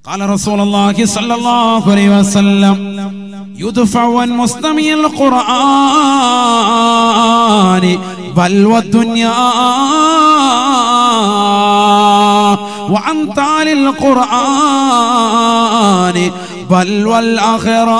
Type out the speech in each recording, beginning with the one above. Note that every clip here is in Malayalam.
قال رسول الله صلى الله عليه وسلم يدفع عن مستمع القرآن بل والدنيا وعن تالي القرآن بل والآخرة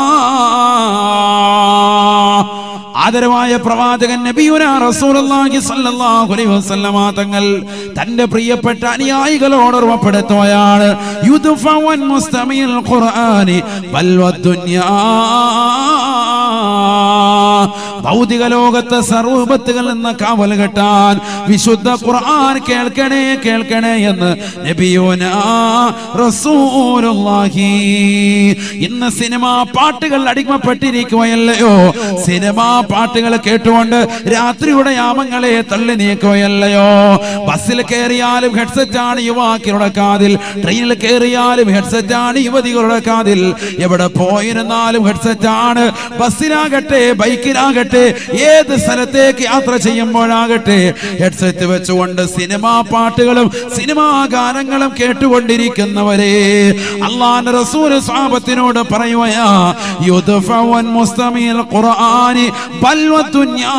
ആദരവായ പ്രവാചകൻ നബിയുന റസൂലുള്ളാഹി സ്വല്ലല്ലാഹു അലൈഹി വസല്ലമ തങ്ങൾ തന്റെ പ്രിയപ്പെട്ട അനുയായികളോട് ഓർമ്മപ്പെടുത്തുകയാണ് യുദ്ഫവൻ മുസ്തമിൽ ഖുർആനി ബൽ വദ്ദുന്യാ ഭൗതിക ലോകത്തെ സർവപത്തുകൾ എന്ന കാവൽ കെട്ടാൻ വിശുദ്ധ ഖുർആൻ കേൾക്കണേ കേൾക്കണേ എന്ന് നബിയോന റസൂലുള്ളാഹി ഇന്ന് സിനിമാ പാട്ടുകൾ അടിമപ്പെട്ടിരിക്കുകയല്ലയോ സിനിമാ പാട്ടുകൾ കേട്ടുകൊണ്ട് രാത്രിയുടെ യാമങ്ങളെ തള്ളി നീക്കുകയല്ലയോ ബസ്സിൽ കയറിയാലും ഹെഡ്സെറ്റ് ആണ് യുവാക്കളുടെ കാതിൽ ട്രെയിനിൽ കയറിയാലും ഹെഡ്സെറ്റ് ആണ് യുവതികളുടെ കാതിൽ എവിടെ പോയിരുന്നാലും ഹെഡ്സെറ്റ് ആണ് ബസ്സിലാകട്ടെ ബൈക്കിലാകട്ടെ ഏത് സ്ഥലത്തേക്ക് യാത്ര ചെയ്യുമ്പോഴാകട്ടെ ഹെഡ്സെറ്റ് വെച്ചുകൊണ്ട് സിനിമാ പാട്ടുകളും സിനിമാ ഗാനങ്ങളും കേട്ടുകൊണ്ടിരിക്കുന്നവരെ അള്ളാന്റെ റസൂൽ സ്വാപത്തിനോട് പറയുകയാ യുദ്ഫവൻ മുസ്തമിൽ ഖുർആനി ബൽവത്തുന്യാ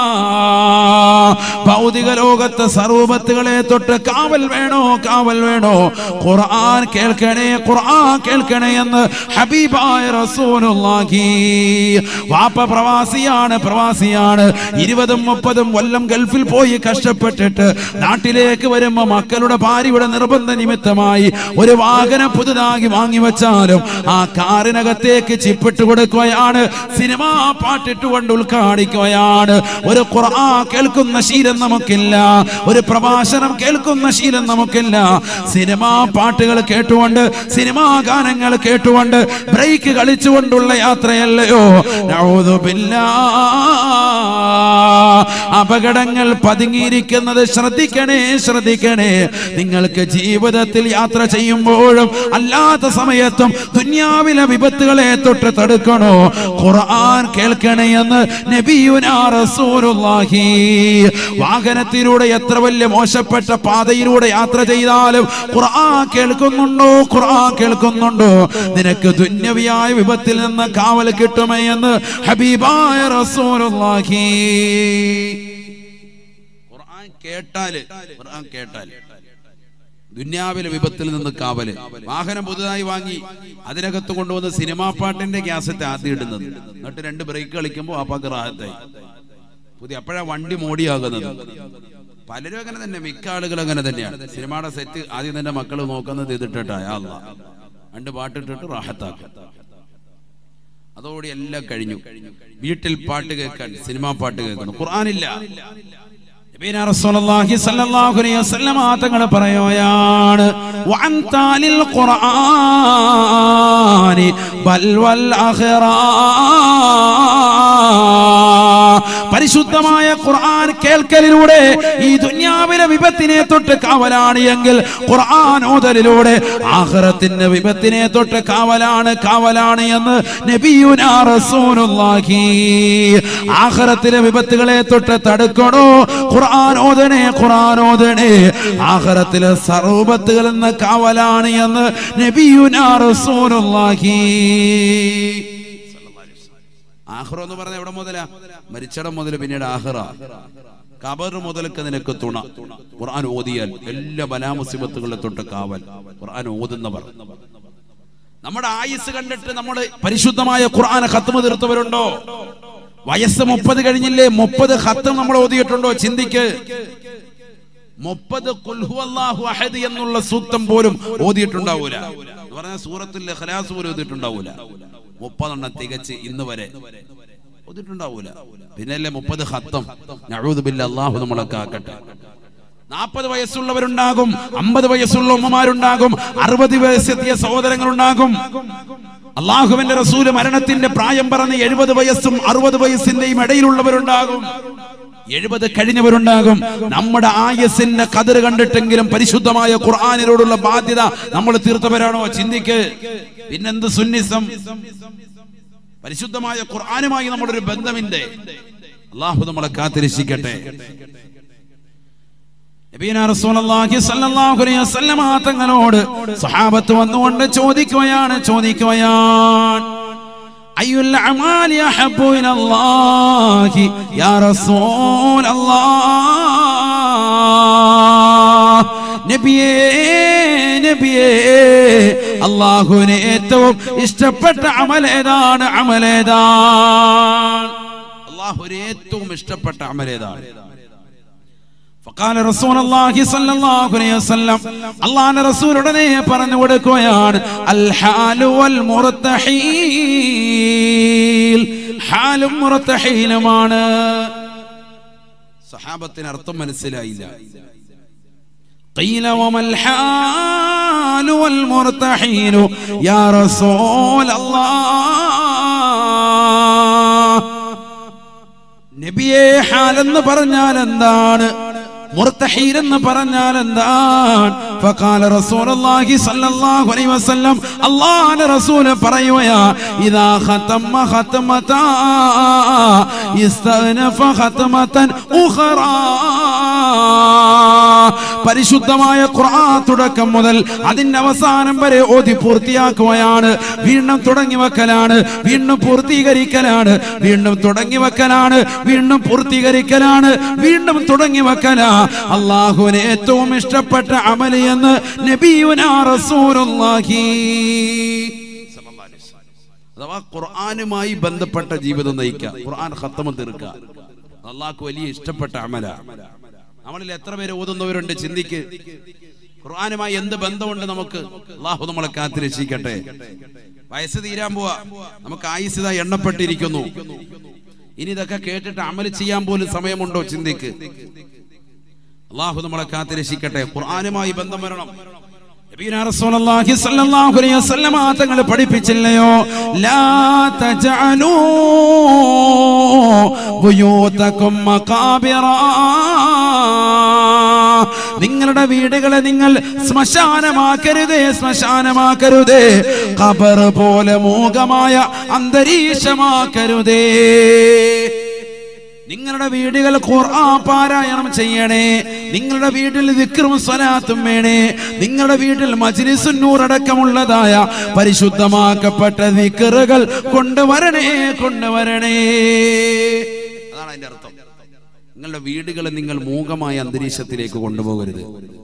ഭൗതിക ലോകത്തെ സർവപത്തുകളെ തൊട്ട് കാവൽ വേണോ കാവൽ വേണോ ഖുർആൻ കേൾക്കണേ ഖുർആൻ കേൾക്കണേ എന്ന് ഹബീബായ റസൂലുള്ളാഹി വാപ്പ പ്രവാസിയാണ് പ്രവാസിയാണ് ഇരുപതും മുപ്പതും കൊല്ലം ഗൾഫിൽ പോയി കഷ്ടപ്പെട്ടിട്ട് നാട്ടിലേക്ക് വരുമ്പോ മക്കളുടെ ഭാര്യയുടെ നിർബന്ധ നിമിത്തമായി ഒരു വാഹനം പുതുതായി വാങ്ങി വെച്ചാലും ആ കാറിനകത്തേക്ക് ചിപ്പിട്ട് കൊടുക്കുകയാണ് സിനിമാ പാട്ടിട്ടുകൊണ്ട് ഉദ്ഘാടിക്കുകയാണ് ഒരു ഖുർആൻ കേൾക്കുന്ന ശീലം നമുക്കില്ല ഒരു പ്രഭാഷണം കേൾക്കുന്ന ശീലം നമുക്കില്ല സിനിമാ പാട്ടുകൾ കേട്ടുകൊണ്ട് സിനിമാ ഗാനങ്ങൾ കേട്ടുകൊണ്ട് ബ്രേക്ക് കളിച്ചുകൊണ്ടുള്ള യാത്രയല്ലയോ നഊദുബില്ലാ. അപകടങ്ങൾ പതുങ്ങിയിരിക്കുന്നത് ശ്രദ്ധിക്കണേ ശ്രദ്ധിക്കണേ നിങ്ങൾക്ക് ജീവിതത്തിൽ യാത്ര ചെയ്യുമ്പോഴും അല്ലാത്ത സമയത്തും ദുന്യാവിലെ വിപത്തുകളെ തൊട്ട് തടുക്കണോ ഖുർആൻ കേൾക്കണേ എന്ന് നബിയുനാ റസൂലുള്ളാഹി വാഹനത്തിലൂടെ എത്ര വലിയ മോശപ്പെട്ട പാതയിലൂടെ യാത്ര ചെയ്താലും ഖുർആൻ കേൾക്കുന്നുണ്ടോ ഖുർആൻ കേൾക്കുന്നുണ്ടോ നിനക്ക് ദുന്യവിയായ വിപത്തിൽ നിന്ന് കാവൽ കിട്ടുമേ എന്ന് ഹബീബായ റസൂലുള്ളാഹി ഖുർആൻ കേട്ടാല് ഖുർആൻ കേട്ടാല് ദുന്യാവിലെ വിപത്തിൽ നിന്ന് കാവല് വാഹനം പുതുതായി വാങ്ങി അതിനകത്ത് കൊണ്ടുവന്ന് സിനിമാ പാട്ടിന്റെ ഗ്യാസറ്റ് ആദ്യം ഇടുന്നത് എന്നിട്ട് രണ്ട് ബ്രേക്ക് കളിക്കുമ്പോൾ ആപ്പാക്ക് റാഹത്തായി പുതിയ അപ്പോഴാ വണ്ടി മോടിയാകുന്നത് പലരും അങ്ങനെ തന്നെ മിക്ക ആളുകൾ അങ്ങനെ തന്നെയാണ് സിനിമയുടെ സെറ്റ് ആദ്യം തന്നെ മക്കൾ നോക്കുന്നത് ഇതിട്ടിട്ടാ യാ അല്ലാ. രണ്ട് പാട്ടിട്ടിട്ട് റാഹത്താക്കും അതോടെ എല്ലാം കഴിഞ്ഞു വീട്ടിൽ പാട്ട് കേൾക്കാൻ സിനിമാ പാട്ട് കേൾക്കണം ഖുർആനില്ല നബീന റസൂലുള്ളാഹി സ്വല്ലല്ലാഹു അലൈഹി വസല്ലം തങ്ങൾ പറയുകയാണ് വഅൻ താലിൽ ഖുർആനി ബൽ വൽ ആഖിറ പരിശുദ്ധമായ ഖുർആൻ കേൾക്കലിലൂടെ ഈ ദുന്യാവിലെ വിപത്തിനെ തൊട്ട് കാവലാണ് എങ്കിൽ ഖുർആൻ ഓതലിലൂടെ ആഖിറത്തിന്റെ വിപത്തിനെ തൊട്ട് കാവലാണ് കാവലാണ് എന്ന് നബിയുനാ റസൂലുള്ളാഹി ആഖിറത്തിലെ വിപത്തുകളെ തൊട്ട് തടുക്കണോ ഖുർആൻ ഓതണേ ഖുർആൻ ഓതണേ ആഖിറത്തിലെ സർവപത്തുകളിൽ നിന്ന് കാവലാണ് എന്ന് നബിയുനാ റസൂലുള്ളാഹി ആഹ്റ എന്ന് പറഞ്ഞ എവിടെ മുതലാ മരിച്ചടം മുതൽ പിന്നീട് ആഹ്റ കബർ മുതലൊക്കെ നിനക്ക് തുണ ഖുർആൻ ഓതിയാൽ എല്ലാ ബലാമുസിബത്തുകളെ തൊട്ട് കാവൽ ഖുർആൻ ഓതുന്നവർ നമ്മുടെ ആയുസ് കണ്ടിട്ട് നമ്മൾ പരിശുദ്ധമായ ഖുർആൻ ഖത്മ തീർത്തവരുണ്ടോ വയസ്സ് മുപ്പത് കഴിഞ്ഞില്ലേ മുപ്പത് ഖത്തം നമ്മൾ ഓതിയിട്ടുണ്ടോ ചിന്തിക്ക് മുപ്പത് കുൽഹു അഹദ് എന്നുള്ള സൂക്തം പോലും ഓതിയിട്ടുണ്ടാവൂല എന്ന് പറഞ്ഞാൽ സൂറത്തുൽ ഇഖ്ലാസ് പോലും ഓതിയിട്ടുണ്ടാവൂല മുപ്പതെണ്ണം തികച്ച് ഇന്ന് വരെ ഓതിയിട്ടുണ്ടാവൂല പിന്നല്ലേ മുപ്പത് ഹത്തം നഊദു ബില്ല അള്ളാഹു നമ്മളൊക്കെ ആക്കട്ടെ നാൽപ്പത് വയസ്സുള്ളവരുണ്ടാകും അമ്പത് വയസ്സുള്ള ഉമ്മമാരുണ്ടാകും അറുപത് വയസ്സെത്തിയ സഹോദരങ്ങളുണ്ടാകും അള്ളാഹുവിന്റെ റസൂല് മരണത്തിന്റെ പ്രായം പറഞ്ഞ് എഴുപത് വയസ്സും അറുപത് വയസ്സിന്റെയും ഇടയിലുള്ളവരുണ്ടാകും എഴുപത് കഴിഞ്ഞവരുണ്ടാകും നമ്മുടെ ആയസിന്റെ കതിർ കണ്ടിട്ടെങ്കിലും പരിശുദ്ധമായ ഖുർആാനിനോടുള്ള ബാധ്യത നമ്മൾ തീർത്തവരാണോ ചിന്തിക്ക് പിന്നെന്ത് സുന്നിസം പരിശുദ്ധമായ ഖുർആാനുമായി നമ്മുടെ ഒരു ബന്ധമില്ലേ അള്ളാഹു നമ്മളെ കാത്തിരക്ഷിക്കട്ടെ നബീന റസൂലുള്ളാഹി സ്വല്ലല്ലാഹു അലൈഹി വസല്ലമ തങ്ങളോട് സഹാബത്ത് വന്നുകൊണ്ട് ചോദിക്കുകയാണ് ചോദിക്കുകയാണ് അയ്യുൽ അമാലി അഹബ്ബു ഇലല്ലാഹി യാ റസൂലല്ലാഹ് നബിയേ നബിയേ അള്ളാഹുവിന് ഏറ്റവും ഇഷ്ടപ്പെട്ട അമലേതാണ് അമലേതാണ് അള്ളാഹുവിന് ഏറ്റവും ഇഷ്ടപ്പെട്ട അമലേതാണ് فقال رسول الله صلى الله عليه وسلم അള്ളാഹുവിന്റെ റസൂൽ ഉടനെ പറഞ്ഞു കൊടുക്കുകയാണ് അൽ ഹാലു വൽ മുറത്തഹീൽ ഹാലും മുറത്തഹീലുമാണ് സഹാബത്തിന് അർത്ഥം മനസ്സിലായില്ല قيل وما الحال والمرتحين يا رسول الله നബിയെ ഹാലെന്ന് പറഞ്ഞാൽ എന്താണ് മുർത്തഹീൽ എന്ന് പറഞ്ഞാൽ എന്താണ് ഫഖാല റസൂലുള്ളാഹി സ്വല്ലല്ലാഹു അലൈഹി വസല്ലം അല്ലാഹുവിന്റെ റസൂൽ പറയുകയാ ഇദാ ഖതമ ഖതമതാ ഇസ്തഗ്നഫ ഖതമതൻ ഉഖറാ പരിശുദ്ധമായ ഖുർആൻ തുടക്കം മുതൽ അതിന്റെ അവസാനം വരെ ഓതി പൂർത്തിയാക്കുകയാണ് വീണ്ടും തുടങ്ങി വെക്കലാണ് വീണ്ടും പൂർത്തീകരിക്കലാണ് വീണ്ടും തുടങ്ങി വെക്കലാണ് വീണ്ടും പൂർത്തീകരിക്കലാണ് വീണ്ടും തുടങ്ങി വെക്കലാ അള്ളാഹുവിന് ഏറ്റവും ഇഷ്ടപ്പെട്ട അമല് എന്ന് നബിയുനാ റസൂലുള്ളാഹി അഥവാ ഖുർആനുമായി ബന്ധപ്പെട്ട ജീവിതം നയിക്കുക ഖുർആൻ ഖത്തമ തീർക്കുക അള്ളാഹ്ക്ക് വലിയ ഇഷ്ടപ്പെട്ട അമല നമ്മളിൽ എത്ര പേര് ഓതുന്നവരുണ്ട് ചിന്തിക്ക് ഖുർആനുമായി എന്ത് ബന്ധമുണ്ട് നമുക്ക് അള്ളാഹു നമ്മളെ കാത്തിരക്ഷിക്കട്ടെ വയസ്സ് തീരാൻ പോവാ നമുക്ക് ആയുസിത എണ്ണപ്പെട്ടിരിക്കുന്നു ഇനി ഇതൊക്കെ കേട്ടിട്ട് അമല് ചെയ്യാൻ പോലും സമയമുണ്ടോ ചിന്തിക്ക് അള്ളാഹു നമ്മളെ കാത്തിരക്ഷിക്കട്ടെ ഖുർആനുമായി ബന്ധം വരണം നബീന റസൂലുള്ളാഹി സ്വല്ലല്ലാഹു അലൈഹി വസല്ലമ തങ്ങൾ പഠിപ്പിച്ചില്ലയോ ലാ തജഅലൂ ബുയൂതകും മഖാബിറാ നിങ്ങളുടെ വീടുകളെ നിങ്ങൾ ശ്മശാനമാക്കരുതേ ശ്മശാനമാക്കരുതേ ഖബർ പോലെ മൂകമായ അന്തരീക്ഷമാക്കരുതേ നിങ്ങളുടെ വീടുകൾ ഖുർആൻ പാരായണം ചെയ്യണേ നിങ്ങളുടെ വീട്ടിൽ വിക്രും സ്വലാത്തും വേണേ നിങ്ങളുടെ വീട്ടിൽ മജ്ലിസുന്നൂർ അടക്കമുള്ളതായ പരിശുദ്ധമാക്കപ്പെട്ട വിക്കറുകൾ കൊണ്ടുവരണേ കൊണ്ടുവരണേ അതാണ് അതിന്റെ അർത്ഥം നിങ്ങളുടെ വീടുകളെ നിങ്ങൾ മൂകമായ അന്തരീക്ഷത്തിലേക്ക് കൊണ്ടുപോകരുത്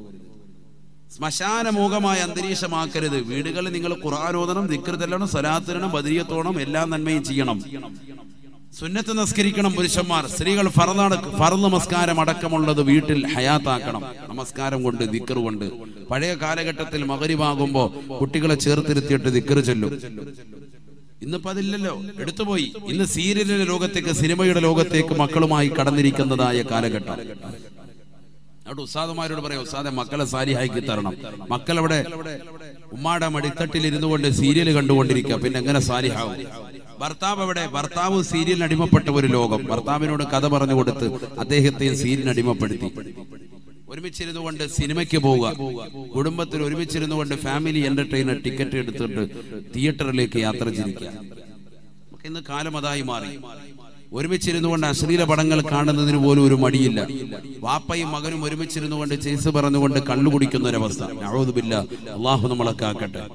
ശ്മശാന മൂകമായ അന്തരീക്ഷമാക്കരുത് വീടുകളിൽ നിങ്ങൾ ഖുർആാനോദനം ദിക്കൃതല്ലണം സ്വലാത്തിരണം ബദിയത്തോണം എല്ലാ നന്മയും ചെയ്യണം സുന്നത്ത് നമസ്കരിക്കണം പുരുഷന്മാർ സ്ത്രീകൾ ഫറന്നാണ് ഫറന്ന് നമസ്കാരം അടക്കമുള്ളത് വീട്ടിൽ ഹയാത്താക്കണം നമസ്കാരം കൊണ്ട് ദിക്കർ കൊണ്ട് പഴയ കാലഘട്ടത്തിൽ മകരിവാകുമ്പോ കുട്ടികളെ ചേർത്തിരുത്തിയിട്ട് ദിക്കർ ചൊല്ലും ഇന്നിപ്പോ അതില്ലല്ലോ എടുത്തുപോയി ഇന്ന് സീരിയലിന്റെ ലോകത്തേക്ക് സിനിമയുടെ ലോകത്തേക്ക് മക്കളുമായി കടന്നിരിക്കുന്നതായ കാലഘട്ടം അവിടെ ഉസ്താദുമാരോട് പറയാം ഉസ്താദെ മക്കളെ സാലിഹാക്കി തരണം മക്കൾ അവിടെ ഉമ്മാടെ മടിത്തട്ടിൽ ഇരുന്നു കൊണ്ട് സീരിയൽ കണ്ടുകൊണ്ടിരിക്കുക പിന്നെ എങ്ങനെ സാലിഹാവും ഭർത്താവ് എവിടെ ഭർത്താവ് സീരിയലിന് അടിമപ്പെട്ട ഒരു ലോകം ഭർത്താവിനോട് കഥ പറഞ്ഞു കൊടുത്ത് അദ്ദേഹത്തെയും സീരിയലിന് അടിമപ്പെടുത്തി ഒരുമിച്ചിരുന്നു കൊണ്ട് സിനിമയ്ക്ക് പോവുക കുടുംബത്തിൽ ഒരുമിച്ചിരുന്നു കൊണ്ട് ഫാമിലി എന്റർടൈനർ ടിക്കറ്റ് എടുത്തിട്ട് തിയേറ്ററിലേക്ക് യാത്ര ചിരിക്കുക നമുക്ക് ഇന്ന് കാലം അതായി മാറി ഒരുമിച്ചിരുന്നു കൊണ്ട് അശ്ലീല പടങ്ങൾ കാണുന്നതിന് പോലും ഒരു മടിയില്ല വാപ്പയും മകനും ഒരുമിച്ചിരുന്നു കൊണ്ട് ചേസ് പറഞ്ഞുകൊണ്ട് കള്ളു കുടിക്കുന്ന ഒരവസ്ഥ നഅൂദുബില്ലാ. അള്ളാഹു നമ്മളെ കാക്കട്ടെ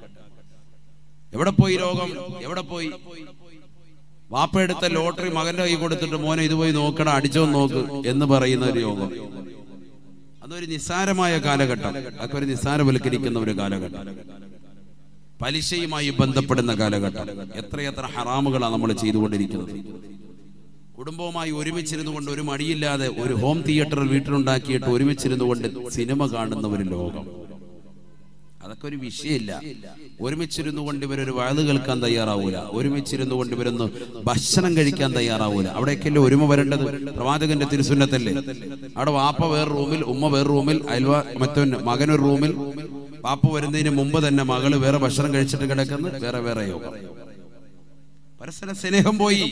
എവിടെ പോയി രോഗം എവിടെ പോയി വാപ്പ എടുത്ത ലോട്ടറി മകന്റെ കൈ കൊടുത്തിട്ട് മോനെ ഇത് പോയി നോക്കട അടിച്ചോ നോക്ക് എന്ന് പറയുന്ന ഒരു യോഗം അതൊരു നിസ്സാരമായ കാലഘട്ടം അതൊക്കെ ഒരു നിസ്സാരവൽക്കരിക്കുന്ന ഒരു കാലഘട്ടം പലിശയുമായി ബന്ധപ്പെടുന്ന കാലഘട്ടം എത്രയെത്ര ഹറാമുകളാണ് നമ്മൾ ചെയ്തുകൊണ്ടിരിക്കുന്നത് കുടുംബവുമായി ഒരുമിച്ചിരുന്നു കൊണ്ട് ഒരു മടിയില്ലാതെ ഒരു ഹോം തിയേറ്ററിൽ വീട്ടിലുണ്ടാക്കിയിട്ട് ഒരുമിച്ചിരുന്നു കൊണ്ട് സിനിമ കാണുന്ന ഒരു ലോകം അതൊക്കെ ഒരു വിഷയമില്ല ഒരുമിച്ചിരുന്നു കൊണ്ട് ഇവരൊരു വയത് കേൾക്കാൻ തയ്യാറാവൂല ഒരുമിച്ചിരുന്നു കൊണ്ട് ഇവരൊന്ന് ഭക്ഷണം കഴിക്കാൻ തയ്യാറാവൂല അവിടേക്കല്ലേ ഒരുമ വരേണ്ടത് പ്രവാചകന്റെ തിരുസുന്നത്തല്ലേ അവിടെ വാപ്പ വേറെ റൂമിൽ ഉമ്മ വേറെ റൂമിൽ അയൽവ മറ്റോ മകനൊരു റൂമിൽ വാപ്പ വരുന്നതിന് മുമ്പ് തന്നെ മകള് വേറെ ഭക്ഷണം കഴിച്ചിട്ട് കിടക്കുന്നു വേറെ വേറെ യോഗം പരസ്പര സ്നേഹം പോയി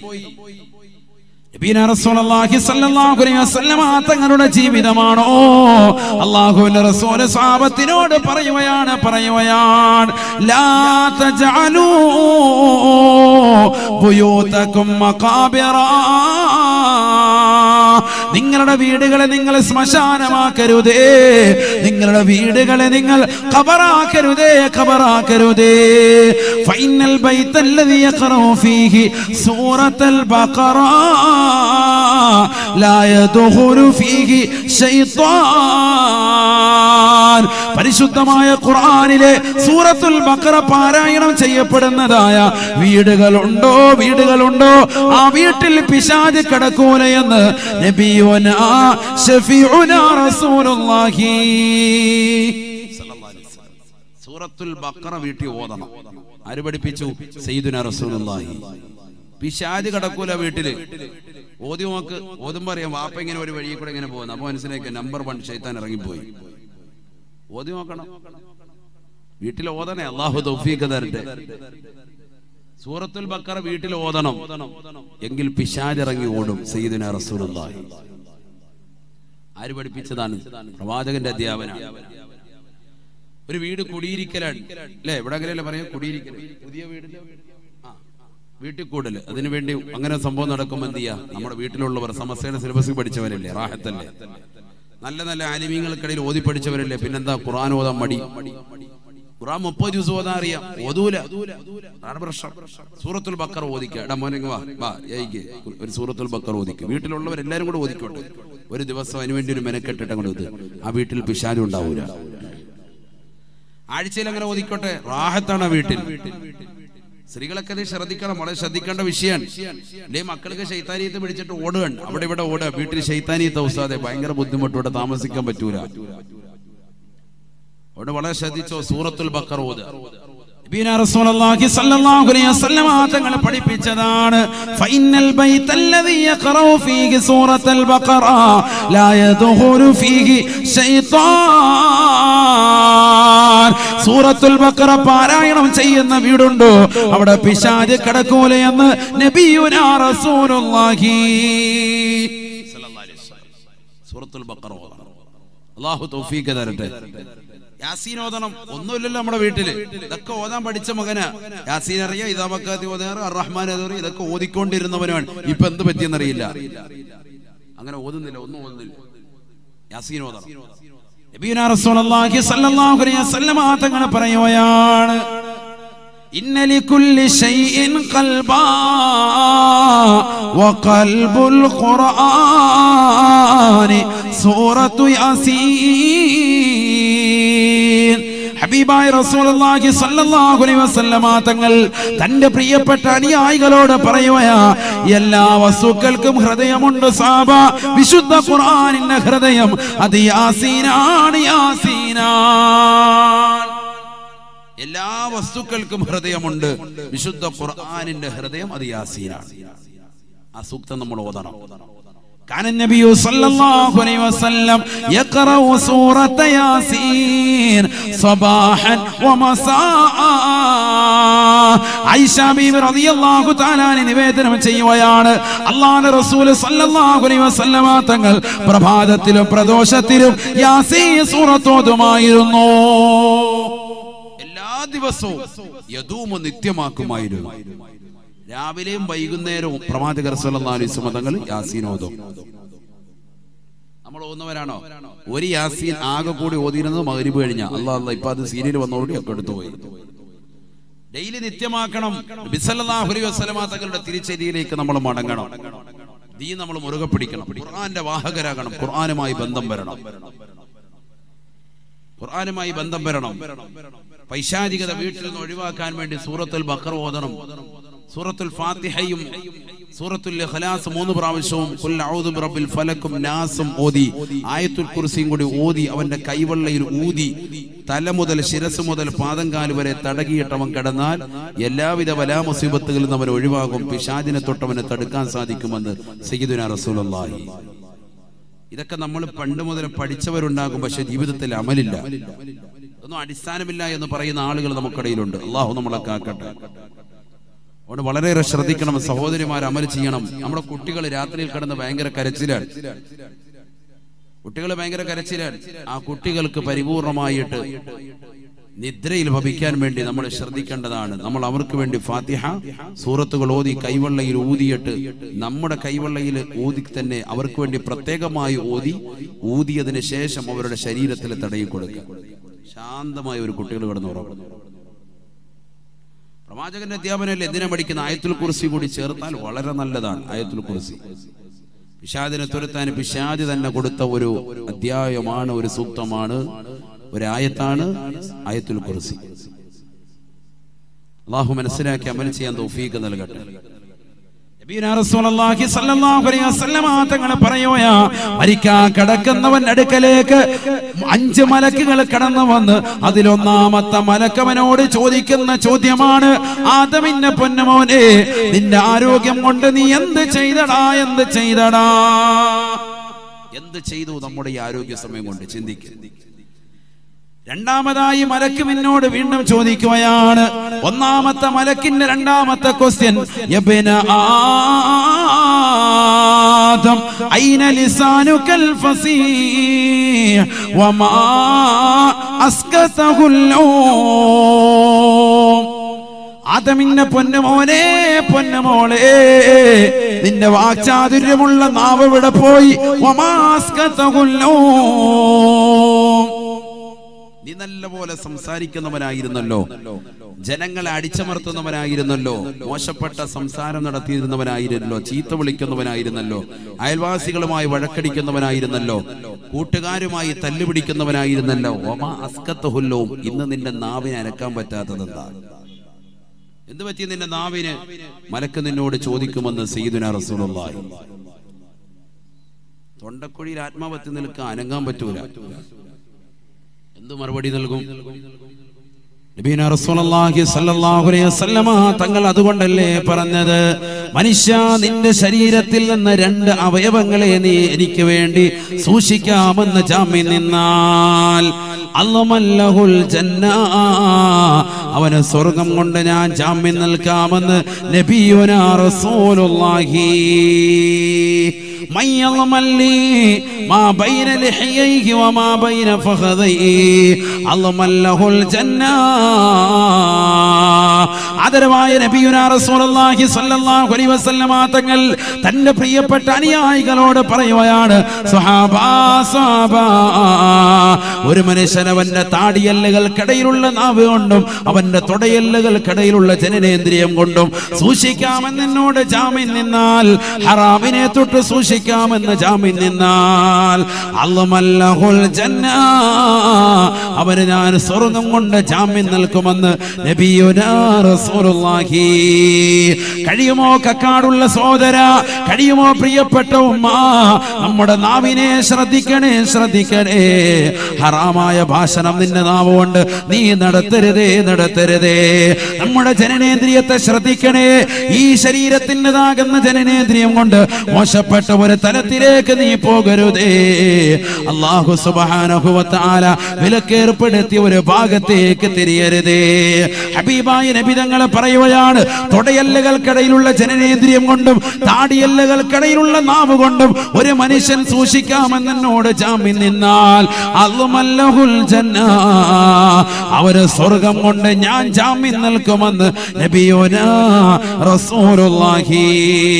നബീന റസൂലുള്ളാഹി സ്വല്ലല്ലാഹു അലൈഹി വസല്ലമ തങ്ങളുടെ ജീവിതമാണോ അല്ലാഹുവിന്റെ റസൂൽ സ്വഹാബത്തിനോട് പറയുകയാണ് പറയുകയാണ് ലാ തജഅലൂ ബുയൂതകും മഖാബിറാ നിങ്ങളുടെ വീടുകളെ നിങ്ങൾ ശ്മശാനമാക്കരുതേ നിങ്ങളുടെ വീടുകളെ നിങ്ങൾ ഖബറാക്കരുതേ ഖബറാക്കരുതേ ഫൈനൽ ബൈത്തല്ലദി യഖറഉ ഫീഹി സൂറത്തുൽ ബഖറ ലാ യദ്ഖുലു ഫീഹി ശൈത്താൻ പരിശുദ്ധമായ ഖുർആനിലെ സൂറത്തുൽ ബഖറ പാരായണം ചെയ്യപ്പെടുന്നതായ വീടുകളുണ്ടോ വീടുകളുണ്ടോ ആ വീട്ടിൽ പിശാച് കിടക്കൂല എന്ന് നബിയുനാ ഷഫീഉനാ റസൂലുള്ളാഹി സൂറത്തുൽ ബഖറ വീട്ടിൽ ഓതണം ആര് പഠിപ്പിച്ചു സയ്യിദുനാ റസൂലുള്ളാഹി പിശാജ് കിടക്കൂല വീട്ടില് ഓതി നോക്ക് ഓതുമ്പോ അറിയാം വാപ്പ ഇങ്ങനെ ഒരു വഴിയിൽ കൂടെ ഇങ്ങനെ പോകുന്നു അപ്പൊ മനസ്സിലാക്കി നമ്പർ വൺ ഷൈത്താൻ ഇറങ്ങിപ്പോയി ഓതി നോക്കണം വീട്ടിൽ ഓതണേ അള്ളാഹു തൗഫീഖ് തരട്ടെ സൂറത്തുൽ ബക്കറ വീട്ടിൽ ഓതണം എങ്കിൽ പിശാജ് ഇറങ്ങി ഓടും സയ്യിദുനാ റസൂലുള്ളാഹി ആര് പഠിപ്പിച്ചതാണ് പ്രവാചകന്റെ അധ്യാപനാണ് ഒരു വീട് കുടിയിരിക്കലാണ് അല്ലെ ഇവിടെ അങ്ങനെയല്ലേ പറയാം കുടിയിരിക്കൽ പുതിയ വീടിന്റെ ആ, വീട്ടിൽ കൂടല് അതിനു വേണ്ടി അങ്ങനെ സംഭവം നടക്കുമ്പോൾ എന്ത് ചെയ്യാ നമ്മുടെ വീട്ടിലുള്ളവർ സമസ്യയുടെ സിലബസ് പഠിച്ചവരല്ലേ റാഹത്തല്ലേ നല്ല നല്ല ആലിമീങ്ങൾക്കിടയിൽ ഓതി പഠിച്ചവരല്ലേ പിന്നെന്താ ഖുർആൻ ഓതാൻ മടി ഖുർആൻ മുപ്പത് ദിവസം ഓതാൻ അറിയാം ഓതൂല അതാണ് പ്രശ്നം സൂറത്തുൽ ബക്കർ ഓദിക്കുക എടാ മോനെ ഇങ്ങ് വാ വാ ഏയ്ക്ക് ഒരു സൂറത്തുൽ ബക്കർ ഓദിക്കുക വീട്ടിലുള്ളവർ എല്ലാരും കൂടെ ഓദിക്കോട്ടെ ഒരു ദിവസം അതിനു വേണ്ടി ഒരു മെനക്കെട്ടിട്ട് അങ്ങോട്ട് ഓത്. ആ വീട്ടിൽ പിശാലും ഉണ്ടാവൂല ആഴ്ചയിൽ അങ്ങനെ ഒതുക്കോട്ടെ റാഹത്താണ് ആ വീട്ടിൽ സ്ത്രീകളൊക്കെ ഇത് ശ്രദ്ധിക്കണം വളരെ ശ്രദ്ധിക്കേണ്ട വിഷയമാണ് അല്ലേ മക്കൾക്ക് ശൈത്താനീയത്ത് പിടിച്ചിട്ട് ഓടുകയാണ് അവിടെ ഇവിടെ ഓടുക വീട്ടിൽ ശൈത്താനീയത്ത് ഉസ്താദെ ഭയങ്കര ബുദ്ധിമുട്ട് ഇവിടെ താമസിക്കാൻ പറ്റൂല അവിടെ വളരെ ശ്രദ്ധിച്ചോ സൂറത്തുൽ ബക്കർ ഓത് നബീന റസൂലുള്ളാഹി സ്വല്ലല്ലാഹു അലൈഹി വസല്ലം തങ്ങൾ പഠിപ്പിച്ചതാണ് ഫൈനൽ ബൈത്തല്ലദീ യഖറഉ ഫീഹി സൂറത്തുൽ ബഖറ ലാ യദ്ഖുലു ഫീഹി ശൈത്താൻ സൂറത്തുൽ ബഖറ പാരായണം ചെയ്യുന്ന വീടുണ്ടോ അവിടെ പിശാച് കിടക്കൂല എന്ന് നബിയുനാ റസൂലുള്ളാഹി സ്വല്ലല്ലാഹു അലൈഹി വസല്ലം സൂറത്തുൽ ബഖറ ഓതണം അല്ലാഹു തൗഫീഖ് തരട്ടെ യാസീൻ ഓതണം ഒന്നുമില്ലല്ലോ നമ്മുടെ വീട്ടില് ഇതൊക്കെ ഓതാൻ പഠിച്ച മകനാ യാസീൻ അറിയാം ഇതാമക്കാത്തി ഓതാറ് റഹ്മാൻ അതറി ഇതൊക്കെ ഓതിക്കൊണ്ടിരുന്നവനാണ് ഇപ്പൊ എന്ത് പറ്റിയെന്നറിയില്ല അങ്ങനെ ഓതുന്നില്ല ഒന്നും ഓതുന്നില്ല യാസീൻ ഓതണം നബിയുനാ റസൂലുള്ളാഹി സ്വല്ലല്ലാഹു അലൈഹി വസല്ലം തങ്ങൾ പറയുകയാണ് إن لكل شيء قلبا وقلب القرآن سورة ياسين ഹബീബായ റസൂലുള്ളാഹി സ്വല്ലല്ലാഹു അലൈഹി വസല്ലമ തങ്ങൾ തന്റെ പ്രിയപ്പെട്ട അനുയായികളോട് പറയുകയാ എല്ലാ വസ്തുക്കൾക്കും ഹൃദയമുണ്ട് സാബ വിശുദ്ധ ഖുർആനിന്റെ ഹൃദയം അത് യാസീനാണ് യാസീനാൻ എല്ലാ വസ്തുക്കൾക്കും ഹൃദയമുണ്ട് വിശുദ്ധ ഖുർആനിന്റെ ഹൃദയം അത് യാസീനാണ് ആ സൂക്തം നമ്മൾ ഓതണം كان النبي صلى الله عليه وسلم يقرأ سورة ياسين صباحا ومساء ഐഷ ബീബി റളിയല്ലാഹു തആല അൻഹ നിവേദനം ചെയ്യുകയാണ് അല്ലാഹുവിന്റെ റസൂൽ സല്ലല്ലാഹു അലൈഹി വസല്ലമ തങ്ങൾ പ്രഭാതത്തിലും പ്രദോഷത്തിലും യാസീൻ സൂറത്ത് ഓതുമായിരുന്നു എല്ലാ ദിവസവും യദൂമ നിത്യമാക്കുമായിരുന്നു രാവിലെയും വൈകുന്നേരവും പ്രവാചകർ സല്ലല്ലാഹു അലൈഹി വസല്ലം തങ്ങൾ യാസീൻ ഓതും നമ്മൾ ഓതുന്നവരാണോ ഒരു യാസീൻ ആകെ കൂടി ഓതിയിരുന്നത് മഗ്രിബ് കഴിഞ്ഞ അല്ലാഹ് അല്ലാഹ് ഇപ്പൊ അത് സീരിയൽ വന്നോടി ഒക്കെ എടുത്തു പോയി ഡെയിലി നിത്യമാക്കണം നബി സല്ലല്ലാഹു അലൈഹി വസല്ലമ തങ്ങളുടെ തിരിച്ചരിയിലേക്ക് നമ്മൾ മടങ്ങണം ദീ നമ്മൾ മുറുകെ പിടിക്കണം ഖുർആന്റെ വാഹകരാകണം ഖുർആനുമായി ബന്ധം വരണം ഖുർആനുമായി ബന്ധം വരണം പൈശാചികത വീട്ടിൽ നിന്ന് ഒഴിവാക്കാൻ വേണ്ടി സൂറത്തുൽ ബഖറ ഓതണം സൂറത്തുൽ ഫാത്തിഹയും സൂറത്തുൽ ഇഖ്ലാസ് മൂന്ന് പ്രാവശ്യവും ഖുൽ അഊദു ബിറബ്ബിൽ ഫലക്കും നാസും ഓതി ആയത്തുൽ കുർസിയും കൂടി ഓതി അവന്റെ കൈവെള്ളയിൽ ഊതി തല മുതൽ ശിരസ് മുതൽ പാദം കാല് വരെ തടകിയിട്ടവൻ കിടന്നാൽ എല്ലാവിധ വലാ മുസീബത്തുകളിൽ നിന്ന് അവൻ ഒഴിവാകും പിശാചിനെ തൊട്ടവനെ തടുക്കാൻ സാധിക്കുമെന്ന് സയ്യിദുനാ റസൂലുള്ളാഹി ഇതൊക്കെ നമ്മൾ പണ്ട് മുതൽ പഠിച്ചവരുണ്ടാകും പക്ഷെ ജീവിതത്തിൽ അമലില്ല ഒന്നും അടിസ്ഥാനമില്ല എന്ന് പറയുന്ന ആളുകൾ നമുക്കിടയിലുണ്ട് അള്ളാഹു നമ്മളെ കാക്കട്ടെ അതുകൊണ്ട് വളരെയേറെ ശ്രദ്ധിക്കണം സഹോദരിമാർ അമൽ ചെയ്യണം നമ്മുടെ കുട്ടികൾ രാത്രിയിൽ കിടന്ന് ഭയങ്കര കരച്ചിലാണ് കുട്ടികൾ ഭയങ്കര കരച്ചിലാണ് ആ കുട്ടികൾക്ക് പരിപൂർണമായിട്ട് നിദ്രയിൽ ഭവിക്കാൻ വേണ്ടി നമ്മൾ ശ്രദ്ധിക്കേണ്ടതാണ് നമ്മൾ അവർക്ക് വേണ്ടി ഫാത്തിഹ സൂറത്തുകൾ ഓതി കൈവെള്ളയിൽ ഊതിയിട്ട് നമ്മുടെ കൈവെള്ളയിൽ ഊതി തന്നെ അവർക്ക് വേണ്ടി പ്രത്യേകമായി ഓതി ഊതിയതിന് ശേഷം അവരുടെ ശരീരത്തിൽ തടയി കൊടുക്കുക ശാന്തമായ ഒരു കുട്ടികൾ കിടന്ന് ഉറങ്ങുന്നു പ്രവാചകന്റെ അധ്യാപനത്തിൽ എന്തിനാ പഠിക്കുന്ന ആയത്തുൽ കുർസി കൂടി ചേർത്താൽ വളരെ നല്ലതാണ് ആയത്തുൽ കുർസി പിശാദിനെ തുരത്താൻ പിശാദി തന്നെ കൊടുത്ത ഒരു അധ്യായമാണ് ഒരു സൂക്തമാണ് ഒരു ആയത്താണ് ആയത്തുൽ കുർസി അള്ളാഹു മനസ്സിലാക്കി അമൽ ചെയ്യാൻ തൗഫീഖ് നൽകട്ടെ നബീന റസൂലുള്ളാഹി സ്വല്ലല്ലാഹു അലൈഹി വസല്ലമ തങ്ങൾ പറയുകയാ മരിക്കാൻ കിടക്കുന്നവൻ അടുക്കലേക്ക് അഞ്ച് മലക്കുകൾ കടന്നു വന്ന് അതിലൊന്നാമത്തെ മലക്കവനോട് ചോദിക്കുന്ന ചോദ്യമാണ് ആദമിന്റെ പൊന്നമോനെ നിന്റെ ആരോഗ്യം കൊണ്ട് നീ എന്ത് ചെയ്തടാ എന്ത് ചെയ്തടാ എന്ത് ചെയ്തു നമ്മുടെ ഈ ആരോഗ്യ സമയം കൊണ്ട് ചിന്തിക്കും രണ്ടാമതായി മലക്ക് എന്നോട് വീണ്ടും ചോദിക്കുകയാണ് ഒന്നാമത്തെ മലക്കിന്റെ രണ്ടാമത്തെ ക്വസ്റ്റ്യൻ ആദം ഐന ലിസാനുകൽ ഫസീഹ് വമാ അസ്കതഹുൽ ആദമിന്റെ പൊന്നമോനെ പൊന്നമോളെ നിന്റെ വാക്ചാതുര്യമുള്ള നാവ് ഇവിടെ പോയി വമാസ്കതഹുല്ലോ നീ നല്ലപോലെ സംസാരിക്കുന്നവനായിരുന്നല്ലോ ജനങ്ങളെ അടിച്ചമർത്തുന്നവനായിരുന്നല്ലോ മോശപ്പെട്ട സംസാരം നടത്തിയിരുന്നവനായിരുന്നല്ലോ ചീത്ത വിളിക്കുന്നവനായിരുന്നല്ലോ അയൽവാസികളുമായി വഴക്കടിക്കുന്നവനായിരുന്നല്ലോ കൂട്ടുകാരുമായി തല്ലുപിടിക്കുന്നവനായിരുന്നല്ലോ ഒമാ അസ്കത്തഹുല്ലോ ഇന്ന് നിന്റെ നാവിനെ അനക്കാൻ പറ്റാത്തതെന്താ എന്ത് പറ്റി നിന്റെ നാവിന് മലക്ക് നിന്നോട് ചോദിക്കുമെന്ന് സയ്യിദുന റസൂലുള്ളാഹി തൊണ്ടക്കുഴിയിൽ ആത്മാവത്തി നിൽക്കാൻ അനങ്ങാൻ പറ്റൂല എന്ത് മറുപടി നൽകും നബീന റസൂലുള്ളാഹി സ്വല്ലല്ലാഹു അലൈഹി വസല്ലമ തങ്ങൾ അതുകൊണ്ടല്ലേ പറഞ്ഞത് മനുഷ്യ നിന്റെ ശരീരത്തിൽ നിന്ന് രണ്ട് അവയവങ്ങളെ നീ എനിക്ക് വേണ്ടി സൂക്ഷിക്കാമെന്ന് ജാമ്യം നിന്നാൽ അല്ലമല്ലഹുൽ ജന്ന അവന് സ്വർഗം കൊണ്ട് ഞാൻ ജാമ്യം നിൽക്കാമെന്ന് നബിയുന റസൂലുള്ളാഹി من يضمن لي ما بين لحييه وما بين فخذيه أضمن له الجنة ആദരവായ നബിയുന റസൂലുള്ളാഹി സ്വല്ലല്ലാഹു അലൈഹി വസല്ലമ തങ്ങൾ തന്റെ പ്രിയപ്പെട്ട അനുയായികളോട് പറയുകയാണ് സ്വഹാബാ സ്വഹാബാ ഒരു മനുഷ്യൻ അവന്റെ താടിയല്ലുകൾക്കിടയിലുള്ള നാവ് കൊണ്ടും അവന്റെ തുടയല്ലുകൾക്കിടയിലുള്ള ജനനേന്ദ്രിയം കൊണ്ടും സൂക്ഷിക്കാമെന്ന് എന്നോട് ജാമ്യം നിന്നാൽ ഹറാമിനെ തൊട്ട് സൂക്ഷിക്കാമെന്ന് ജാമ്യം നിന്നാൽ അള്ളമല്ലഹുൽ ജന്ന അവന് ഞാൻ സ്വർഗം കൊണ്ട് ജാമ്യം നിൽക്കുമെന്ന് നബിയുനാ റസൂലുള്ളാഹി കഴിയുമോ കക്കാടുള്ള സോദര കഴിയുമോ പ്രിയപ്പെട്ട ഉമ്മ നമ്മുടെ നാവിനെ ശ്രദ്ധിക്കണേ ശ്രദ്ധിക്കണേ ഹറാമായ ഭാഷണം നിന്റെ നാവ് കൊണ്ട് നീ നടത്തരുതേ നടത്തരുതേ നമ്മുടെ ജനനേന്ദ്രിയത്തെ ശ്രദ്ധിക്കണേ ഈ ശരീരത്തിൻ്റെതാകുന്ന ജനനേന്ദ്രിയം കൊണ്ട് മോശപ്പെട്ട ഒരു തലത്തിലേക്ക് നീ പോകരുതേ അള്ളാഹു സുബാനഹുവത്താല വിലക്കേർപ്പെടുത്തിയ ഒരു ഭാഗത്തേക്ക് തിരിയരുതേ ഹബീബായ നബിതങ്ങൾ പറയുകയാണ് തൊടയല്ലുകൾക്കിടയിലുള്ള ജനനേന്ദ്രിയം കൊണ്ടും താടിയല്ലുകൾക്കിടയിലുള്ള നാവ് കൊണ്ടും ഒരു മനുഷ്യൻ സൂക്ഷിക്കാമെന്ന് എന്നോട് ജാമ്യം നിന്നാൽ അല്ലുമല്ലഹുൽ ജന്ന അവര് സ്വർഗം കൊണ്ട് ഞാൻ ജാമ്യം നിൽക്കുമെന്ന് നബിയോന റസൂലുള്ളാഹി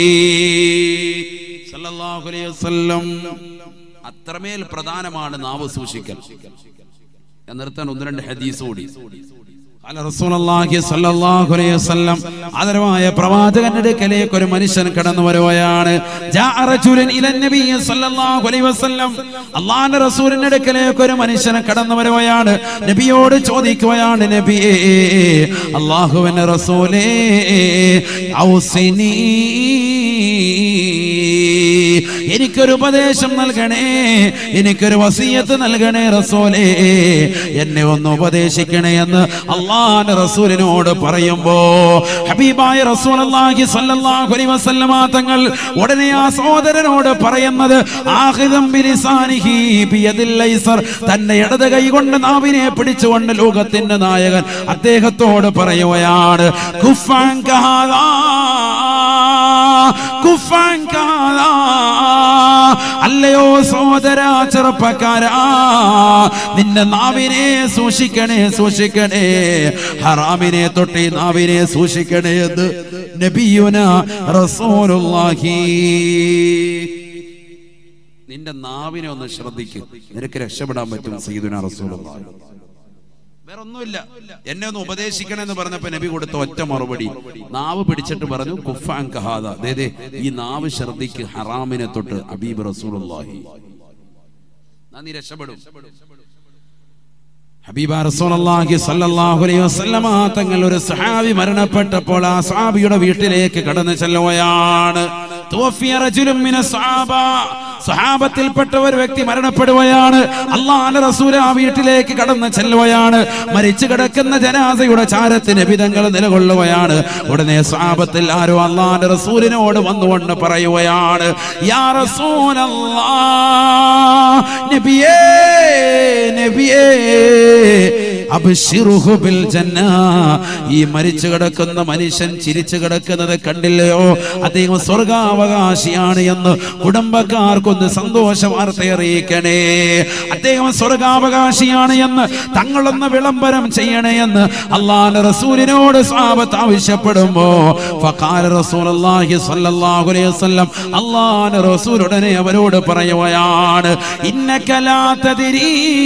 സല്ലല്ലാഹു അലൈഹി വസല്ലം അത്രമേൽ പ്രധാനമാണ് നാവ് സൂക്ഷിക്കൽ ഞാൻ നിർത്താൻ ഒന്ന് രണ്ട് ഹദീസ് കൂടി ഖാല റസൂലുള്ളാഹി സ്വല്ലല്ലാഹു അലൈഹി വസല്ലം ആദരവായ പ്രവാചകന്റെ അടുക്കലേക്ക് ഒരു മനുഷ്യൻ കടന്നു വരുകയാണ് ജാഅ റജുലൻ ഇലൻ നബി സ്വല്ലല്ലാഹു അലൈഹി വസല്ലം അല്ലാഹുവിന്റെ റസൂലിന്റെ അടുക്കലേക്ക് ഒരു മനുഷ്യൻ കടന്നു വരുകയാണ് നബിയോട് ചോദിക്കുകയാണ് നബിയേ അല്ലാഹുവിന്റെ റസൂലേ ഔസിനി എനിക്കൊരു ഉപദേശം നൽകണേ എനിക്കൊരു വസീയത്ത് നൽകണേ റസൂലേ എന്നെ ഒന്ന് ഉപദേശിക്കണേ എന്ന് അള്ളാന്റെ റസൂലിനോട് പറയുമ്പോ ഹബീബായ റസൂൽ അള്ളാഹി സല്ലല്ലാഹു അലൈഹി വസല്ലമ തങ്ങൾ ഉടനെ ആ സഹോദരനോട് പറയുന്നത് ആഖിദം ബിലിസാനിഹി ബിയദിൽ ഐസർ തന്റെ ഇടത് കൈ കൊണ്ട് നാവിനെ പിടിച്ചുകൊണ്ട് ലോകത്തിന്റെ നായകൻ അദ്ദേഹത്തോട് പറയുകയാണ് കുഫാൻ കഹാദാ കുഫാൻ കഹാദാ അല്ലയോ സഹോദര ചെറുപ്പക്കാരാ നിന്റെ നാവിനെ സൂക്ഷിക്കണേ സൂക്ഷിക്കണേ ഹറാമിനെ തൊട്ട് ഈ നാവിനെ സൂക്ഷിക്കണേ എന്ന് നബിയുന റസൂലുള്ളാഹി നിന്റെ നാവിനെ ഒന്ന് ശ്രദ്ധിക്കും നിനക്ക് രക്ഷപ്പെടാൻ പറ്റും സയ്യിദുന റസൂലുള്ളാഹി വേറെ ഒന്നുമില്ല എന്നെ ഒന്ന് ഉപദേശിക്കണമെന്ന് പറഞ്ഞപ്പോ നബി കൊടുത്ത ഒറ്റ മറുപടി നാവ് പിടിച്ചിട്ട് പറഞ്ഞു കുഫാൻ കഹാദ ദേ ദേ, ഈ നാവ് ശ്രദ്ധിക്ക് ഹറാമിനെ തൊട്ട് അബീബ് റസൂലുള്ളാഹി എന്നാ നീ രക്ഷപ്പെടും ഹബീബ റസൂലുള്ളാഹി സ്വല്ലല്ലാഹു അലൈഹി വസല്ലമ തങ്ങൾ ഒരു സഹാബി മരണപ്പെട്ടപ്പോൾ ആ സഹാബിയുടെ വീട്ടിലേക്ക് കടന്നു ചെല്ലുകയാണ് തുവഫിയ റജുലുൻ മിന സ്വഹാബ സഹാബത്തിൽപ്പെട്ട ഒരു വ്യക്തി മരണപ്പെടുകയാണ് അള്ളാഹുവിന്റെ റസൂൽ ആ വീട്ടിലേക്ക് കടന്നു ചെല്ലുകയാണ് മരിച്ചു കിടക്കുന്ന ജനാസയുടെ ചാരത്തിന് വിധങ്ങൾ നിലകൊള്ളുകയാണ് ഉടനെ സഹാബത്തിൽ ആരോ അള്ളാഹുവിന്റെ റസൂലിനോട് വന്നുകൊണ്ട് പറയുകയാണ് യാ റസൂലല്ലാ നബിയേ നബിയേ അബ്ശിറുഹു ബിൽ ജന്ന ഈ മരിച്ചു കിടക്കുന്ന മനുഷ്യൻ ചിരിച്ചു കിടക്കുന്നത് കണ്ടില്ലയോ അദ്ദേഹം സ്വർഗാവകാശിയാണ് എന്ന് കുടുംബക്കാർക്കൊന്ന് സന്തോഷ വാർത്ത അറിയിക്കണേ അദ്ദേഹം സ്വർഗാവകാശിയാണ് എന്ന് തങ്ങളൊന്ന് വിളംബരം ചെയ്യണേ എന്ന് അള്ളാഹുവിന്റെ റസൂലിനോട് സ്വാപത്ത് ആവശ്യപ്പെടുമ്പോ ഫഖാല റസൂലുള്ളാഹി സ്വല്ലല്ലാഹു അലൈഹി വസല്ലം അള്ളാഹുവിന്റെ റസൂൽ ഉടനെ അവരോട് പറയുകയാണ് ഇന്നക ലാ തദ്രീ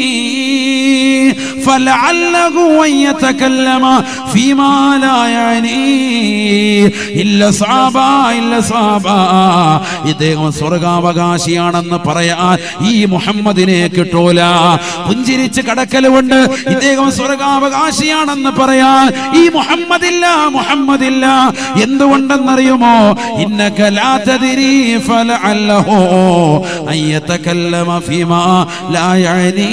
فلعله أن يتكلم فيما لا يعني إلا صعبا إلا صعبا ഇദ്ദേഹം സ്വർഗാവകാശിയാണെന്ന് പറയാൻ ഈ മുഹമ്മദിനെ കിട്ടൂല പുഞ്ചിരിച്ച് കടക്കലുകൊണ്ട് ഇദ്ദേഹം സ്വർഗാവകാശിയാണെന്ന് പറയാൻ ഈ മുഹമ്മദില്ല മുഹമ്മദില്ല എന്തുകൊണ്ടെന്നറിയുമോ ഇന്നക ലാ തദ്രീ ഫലഅല്ലഹു അൻ യതകല്ലമ ഫീമാ ലാ യഅനി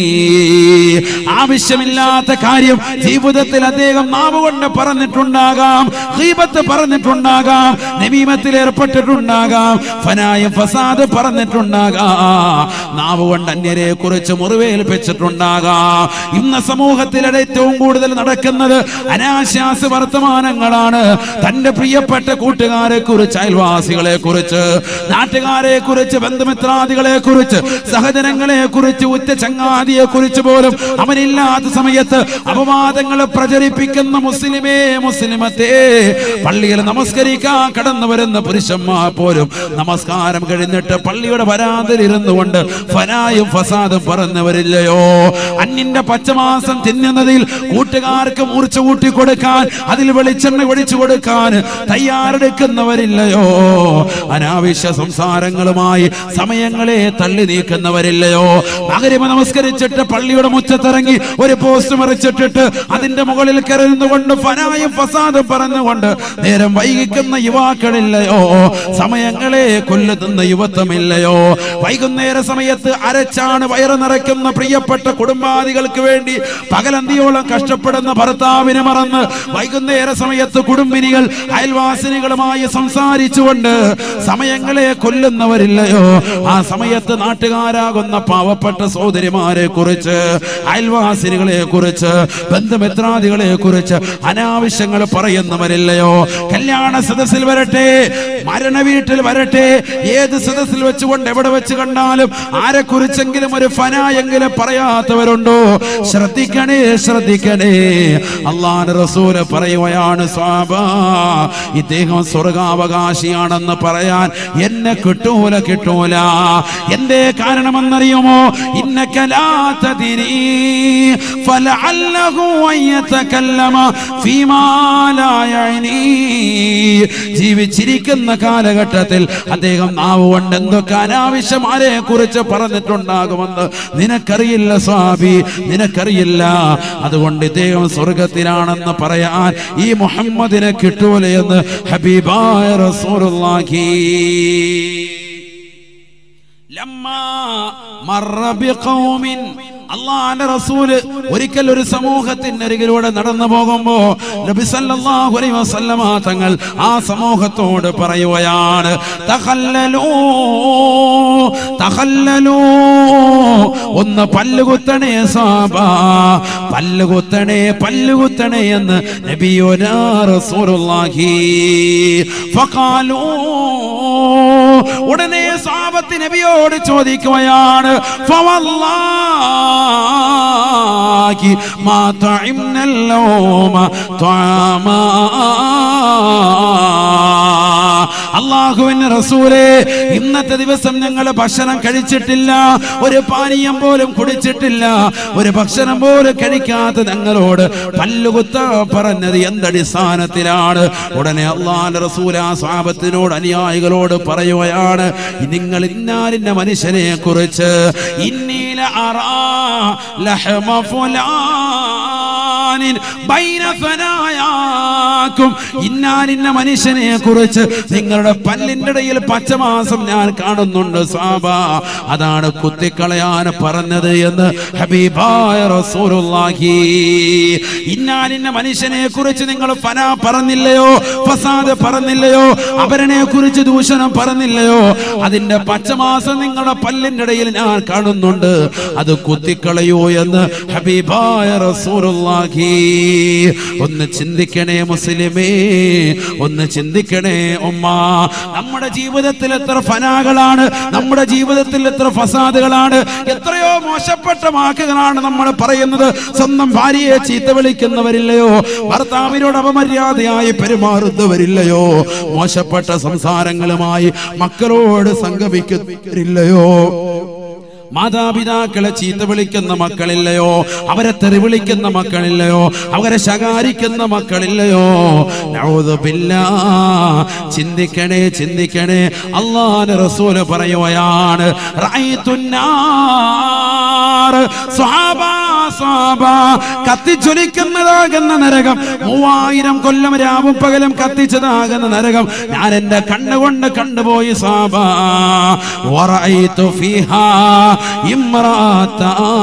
ആവശ്യമില്ലാത്ത കാര്യം ജീവിതത്തിൽ അദ്ദേഹം നാവ് കൊണ്ട് പറഞ്ഞിട്ടുണ്ടാകാം ഖീബത്ത് പറഞ്ഞിട്ടുണ്ടാകാം നമീമത്തിൽ ഏർപ്പെട്ടിട്ടുണ്ടാകാം ഫനായ ഫസാദ് പറഞ്ഞിട്ടുണ്ടാകാം നാവ് കൊണ്ട് അന്യരെ കുറിച്ച് മുറിവേൽപ്പിച്ചിട്ടുണ്ടാകാം ഇന്ന് സമൂഹത്തിലെ ഏറ്റവും കൂടുതൽ നടക്കുന്നത് അനാശാസ വർത്തമാനങ്ങളാണ് തന്റെ പ്രിയപ്പെട്ട കൂട്ടുകാരെ കുറിച്ച് അയൽവാസികളെ കുറിച്ച് നാട്ടുകാരെ കുറിച്ച് ബന്ധുമിത്രാദികളെ കുറിച്ച് സഹജനങ്ങളെ കുറിച്ച് ഉറ്റ ചങ്ങാതിയെ കുറിച്ച് പോലും അവനില്ലാത്ത സമയത്ത് അപവാദങ്ങൾ പ്രചരിപ്പിക്കുന്ന മുസ്ലിമേ മുസ്ലിമത്തെ പള്ളിയിൽ നമസ്കരിക്കാൻ കടന്നു വരുന്ന പുരുഷന്മാർ പോലും നമസ്കാരം കഴിഞ്ഞിട്ട് പള്ളിയുടെ വരാതിൽ ഇരുന്നു കൊണ്ട് ഫനായും ഫസാദും പറഞ്ഞവരില്ലയോ അന്യന്റെ പച്ചമാസം തിന്നുന്നതിൽ കൂട്ടുകാർക്ക് മൂർച്ച കൂട്ടി കൊടുക്കാൻ അതിൽ വെളിച്ചെണ്ണ ഒഴിച്ചു കൊടുക്കാൻ തയ്യാറെടുക്കുന്നവരില്ലയോ അനാവശ്യ സംസാരങ്ങളുമായി സമയങ്ങളെ തള്ളി നീക്കുന്നവരില്ലയോ മകരിമ നമസ്കരിച്ചിട്ട് പള്ളിയുടെ മുറ്റത്തിറങ്ങി ഒരു പോസ്റ്റ് മറിച്ചിട്ടിട്ട് അതിന്റെ മുകളിൽ കരുതുന്നുകൊണ്ട് ഫനായും ഫസാദും പറഞ്ഞുകൊണ്ട് നേരം വൈകിക്കുന്ന യുവാക്കളില്ലയോ സമയങ്ങളെ കൊല്ലുന്ന യുവത്വമില്ലയോ വൈകുന്നേര സമയത്ത് അരച്ചാണ് വയറ് നിറയ്ക്കുന്ന പ്രിയപ്പെട്ട കുടുംബാദികൾക്ക് വേണ്ടി പകലന്തിയോളം കഷ്ടപ്പെടുന്ന ഭർത്താവിനെ മറന്ന് വൈകുന്നേര സമയത്ത് കുടുംബിനികൾ അയൽവാസിനികളുമായി സംസാരിച്ചുകൊണ്ട് സമയങ്ങളെ കൊല്ലുന്നവരില്ലയോ ആ സമയത്ത് നാട്ടുകാരാകുന്ന പാവപ്പെട്ട സഹോദരിമാരെ കുറിച്ച് അയൽവാസിനികളെ കുറിച്ച് ബന്ധുമിത്രാദികളെ കുറിച്ച് അനാവശ്യങ്ങൾ പറയുന്നവരില്ലയോ കല്യാണ സദസ്സിൽ വരട്ടെ മരണ വീട്ടിൽ വരട്ടെ ഏത് സദസ്സിൽ വെച്ചുകൊണ്ട് എവിടെ വെച്ച് കണ്ടാലും ആരെ കുറിച്ചെങ്കിലും ഒരു ഫന എങ്കിലും പറയാത്തവരുണ്ടോ ശ്രദ്ധിക്കണേ ശ്രദ്ധിക്കണേ അള്ളാഹ് റസൂല് പറയുകയാണ് സ്വാബ ഇദ്ദേഹം സ്വർഗാവകാശിയാണെന്ന് പറയാൻ എന്നെ കിട്ടൂല കിട്ടൂല എന്തേ കാരണമെന്നറിയുമോ ഇന്നക്കലാത്തതിരി فلعله أن يتكلم فيما لا يعني ജീവിച്ചിരിക്കുന്ന കാലഘട്ടത്തിൽ അദ്ദേഹം നാവ് കൊണ്ട് എന്തൊക്കെ അനാവശ്യം ആരെ കുറിച്ച് പറഞ്ഞിട്ടുണ്ടാകുമെന്ന് നിനക്കറിയില്ല സ്വാമി നിനക്കറിയില്ല അതുകൊണ്ട് ഇദ്ദേഹം സ്വർഗത്തിലാണെന്ന് പറയാൻ ഈ മുഹമ്മദിനെ കിട്ടൂല എന്ന് ഹബീബായ റസൂലുള്ളാഹി ലമ്മാ മറ ബിഖൗമിൻ അള്ളാന്റെ റസൂല് ഒരിക്കൽ ഒരു സമൂഹത്തിന്റെ അരികിലൂടെ നടന്നു പോകുമ്പോ നബി സല്ലല്ലാഹു അലൈഹി വസല്ലമ തങ്ങൾ ആ സമൂഹത്തോട് പറയുകയാണ് തഖല്ലലൂ തഖല്ലലൂ ഒന്ന് പല്ലുകുത്തണേ സാബ പല്ലുകുത്തണേ പല്ലുകുത്തണേ എന്ന് നബിയുനാ റസൂലുള്ളാഹി ഫഖാലൂ ഉടനെ സാപത്ത് നബിയോട് ചോദിക്കുകയാണ് ഫവല്ലാഹി മാ തഇംനൽ ലൗമ ത്വആമാ അള്ളാഹുവിന്റെ റസൂലേ ഇന്നത്തെ ദിവസം ഞങ്ങൾ ഭക്ഷണം കഴിച്ചിട്ടില്ല ഒരു പാനീയം പോലും കുടിച്ചിട്ടില്ല ഒരു ഭക്ഷണം പോലും കഴിക്കാത്ത ഞങ്ങളോട് പല്ലുകുത്ത പറഞ്ഞത് എന്തടിസ്ഥാനത്തിലാണ് ഉടനെ അള്ളാന്റെ റസൂൽ ആ സാപത്തിനോട് അനുയായികളോട് പറയുകയാണ് നിങ്ങൾ ഇന്നാലിന്റെ മനുഷ്യനെ കുറിച്ച് ഇന്നീല അറാ ലഹമ ഫുലാനിൻ ബൈന ഫനായാക്കും ഇന്നാലിന്ന മനുഷ്യനെ കുറിച്ച് നിങ്ങളുടെ പല്ലിന്റെ ഇടയിൽ പച്ചമാസം ഞാൻ കാണുന്നുണ്ട് സാബ അതാണ് കുത്തിക്കളയാൻ പറഞ്ഞത് എന്ന് ഹബീബായ റസൂലുള്ളാഹി ഇന്നാലിന്ന മനുഷ്യനെ കുറിച്ച് നിങ്ങൾ ഫന പറഞ്ഞില്ലയോ ഫസാദ് പറഞ്ഞില്ലയോ അവരനെ കുറിച്ച് ദൂഷണം പറഞ്ഞില്ലയോ അതിന്റെ പച്ചമാസം നിങ്ങളുടെ പല്ലിന്റെ ഇടയിൽ ഞാൻ കാണുന്നുണ്ട് അത് കുത്തിക്കളയോ എന്ന് ഹബീബായ റസൂലുള്ളാഹി ഒന്ന് ചിന്തിക്കണേ മുസ്ലിമേ ഒന്ന് ചിന്തിക്കണേ ഉമ്മ നമ്മുടെ ജീവിതത്തിൽ എത്ര ഫനാകളാണ് നമ്മുടെ ജീവിതത്തിൽ എത്ര ഫസാദുകളാണ് എത്രയോ മോശപ്പെട്ട വാക്കുകളാണ് നമ്മൾ പറയുന്നത് സ്വന്തം ഭാര്യയെ ചീത്ത വിളിക്കുന്നവരില്ലയോ ഭർത്താവിനോട് അപമര്യാദയായി പെരുമാറുന്നവരില്ലയോ മോശപ്പെട്ട സംസാരങ്ങളുമായി മക്കളോട് സംഗമിക്കുന്നവരില്ലയോ മാതാപിതാക്കളെ ചീത്ത വിളിക്കുന്ന മക്കളില്ലയോ അവരെ തെറി വിളിക്കുന്ന മക്കളില്ലയോ അവരെ ശകാരിക്കുന്ന മക്കളില്ലയോ നഊദു ബില്ലാ. ചിന്തിക്കണേ ചിന്തിക്കണേ അള്ളാന്റെ റസൂല് പറയുകയാണ് റഅയ്തുന്നാർ. സ്വഹാബാ, സ്വഹാബാ, കത്തിച്ചൊലിക്കുന്നതാകുന്ന നരകം മൂവായിരം കൊല്ലം രാവും പകലും കത്തിച്ചതാകുന്ന നരകം ഞാൻ എന്റെ കണ്ണുകൊണ്ട് കണ്ടുപോയി സാബ വറഅയ്തു ഫീഹാ ഇമ്രാത്ത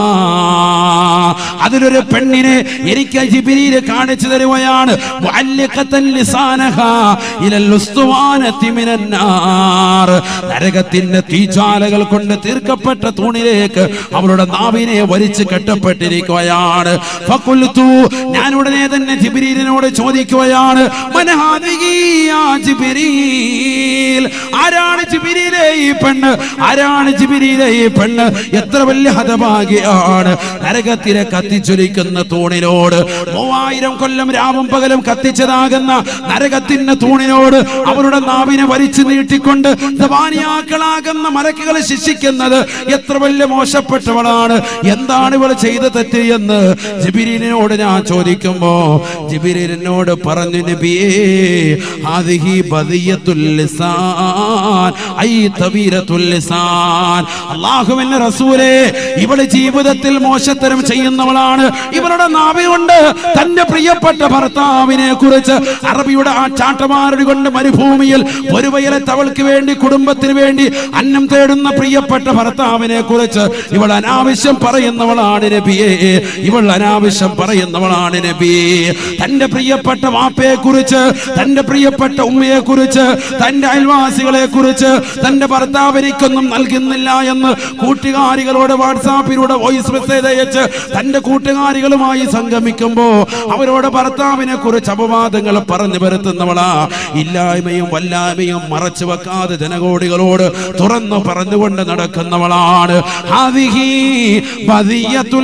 അതിലൊരു പെണ്ണിനെ എനിക്ക് ജിബിരിയിൽ കാണിച്ചു തരുകയാണ് മുഅല്ലിഖത്തൻ ലിസാനഹാ ഇലൽ ഉസ്തുവാനത്തി മിനൻ നാർ. നരകത്തിന്റെ തീജ്വാലകൾ കൊണ്ട് തീർക്കപ്പെട്ട തൂണിലേക്ക് അവളുടെ നാവിനെ വലിച്ചു കെട്ടപ്പെട്ടിരിക്കുകയാണ് ഫഖുൽതു ഞാൻ ഉടനെ തന്നെ ജിബിരിലിനോട് ചോദിക്കുകയാണ് മനഹാദിഹി യാ ജിബിരീൽ ആരാണ് ജിബിരിയിലെ ഈ പെണ്ണ് ആരാണ് ജിബിരിയിലെ ഈ പെണ്ണ് എത്ര വലിയ ഹതഭാഗ്യാണ് നരകത്തിലെ കത്തിച്ചൊലിക്കുന്ന തൂണിനോട് മൂവായിരം കൊല്ലം രാവും പകലും കത്തിച്ചതാകുന്ന നരകത്തിന്റെ തൂണിനോട് അവരുടെ നാവിനെ വലിച്ചു നീട്ടിക്കൊണ്ട് ദവാനിയാക്കളാകുന്ന മലക്കുകൾ ശിക്ഷിക്കുന്നത് എത്ര വലിയ മോശപ്പെട്ടവളാണ് എന്താണ് ഇവൾ ചെയ്ത തെറ്റ് എന്ന് ജിബിരിനോട് ഞാൻ ചോദിക്കുമ്പോ ജിബിരിനോട് പറഞ്ഞു നബിയേ ഹാദിഹി ബദിയത്തുൽ ലിസാൻ ഐ തവീരത്തുൽ ലിസാൻ അല്ലാഹുവിന്റെ റസൂലേ ഇവള് ജീവിതത്തിൽ മോശത്തരം ചെയ്യുന്നവളാണ് ഇവളുടെ നാവി കൊണ്ട് തന്റെ പ്രിയപ്പെട്ട ഭർത്താവിനെ കുറിച്ച് അറബിയുടെ ആ ചാട്ടമാരുടെ കൊണ്ട് മരുഭൂമിയിൽ ഒരു വയലത്ത് അവൾക്ക് വേണ്ടി കുടുംബത്തിന് വേണ്ടി അന്നം തേടുന്ന പ്രിയപ്പെട്ട ഭർത്താവിനെ കുറിച്ച് ഇവൾ അനാവശ്യം പറയുന്നവളാണ് നബിയെ ഇവൾ അനാവശ്യം പറയുന്നവളാണ് നബിയെ തന്റെ പ്രിയപ്പെട്ട വാപ്പയെ കുറിച്ച് തന്റെ പ്രിയപ്പെട്ട ഉമ്മയെ കുറിച്ച് തന്റെ അയൽവാസികളെ കുറിച്ച് തന്റെ ഭർത്താവിനിക്കൊന്നും നൽകുന്നില്ല എന്ന് കൂട്ടുകാരികളോട് വാട്സാപ്പിലൂടെ വോയിസ് മെസ്സേജ് അയച്ച് തന്റെ കൂട്ടുകാരികളുമായി സംഗമിക്കുമ്പോ അവരോട് ഭർത്താവിനെ കുറിച്ച് അപവാദങ്ങൾ പറഞ്ഞു വരുത്തുന്നവളാ ഇല്ലായ്മയും വല്ലായ്മയും മറച്ചു വെക്കാതെ ജനകോടികളോട് തുറന്നു പറഞ്ഞുകൊണ്ട് നടക്കുന്നവളാണ് ഹാദിഹി ബദിയത്തുൽ